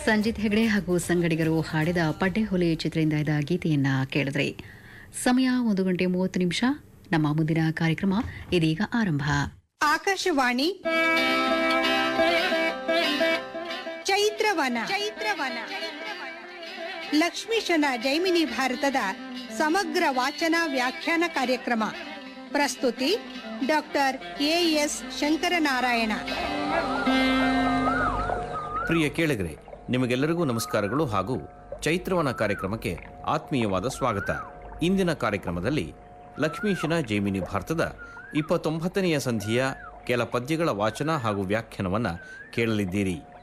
ಸಂಜಿತ್ ಹೆಗಡೆ ಹಾಗೂ ಸಂಗಡಿಗರು ಹಾಡಿದ ಪಡ್ಡೆಹುಲಿ ಚಿತ್ರದಿಂದ ಇದ್ದ ಗೀತೆಯನ್ನ ಕೇಳಿದ್ರಿ ಸಮಯ ಒಂದು ಗಂಟೆ ಮೂವತ್ತು ನಿಮಿಷ ನಮ್ಮ ಮುಂದಿನ ಕಾರ್ಯಕ್ರಮ ಇದೀಗ ಆರಂಭ ಆಕಾಶವಾಣಿ ಚೈತ್ರವನ ಚೈತ್ರವನ ಲಕ್ಷ್ಮೀಶನ ಜೈಮಿನಿ ಭಾರತದ ಸಮಗ್ರ ವಾಚನ ವ್ಯಾಖ್ಯಾನ ಕಾರ್ಯಕ್ರಮ ಪ್ರಸ್ತುತಿ ಡಾಕ್ಟರ್ ಎಎಸ್ ಶಂಕರನಾರಾಯಣ ಪ್ರಿಯ ಕೇಳಿಗರೆ ನಿಮಗೆಲ್ಲರಿಗೂ ನಮಸ್ಕಾರಗಳು ಹಾಗೂ ಚೈತ್ರವನ ಕಾರ್ಯಕ್ರಮಕ್ಕೆ ಆತ್ಮೀಯವಾದ ಸ್ವಾಗತ ಇಂದಿನ ಕಾರ್ಯಕ್ರಮದಲ್ಲಿ ಲಕ್ಷ್ಮೀಶನ ಜೈಮಿನಿ ಭಾರತದ ಇಪ್ಪತ್ತೊಂಬತ್ತನೆಯ ಸಂಧಿಯ ಕೆಲ ಪದ್ಯಗಳ ವಾಚನ ಹಾಗೂ ವ್ಯಾಖ್ಯಾನವನ್ನು ಕೇಳಲಿದ್ದೀರಿ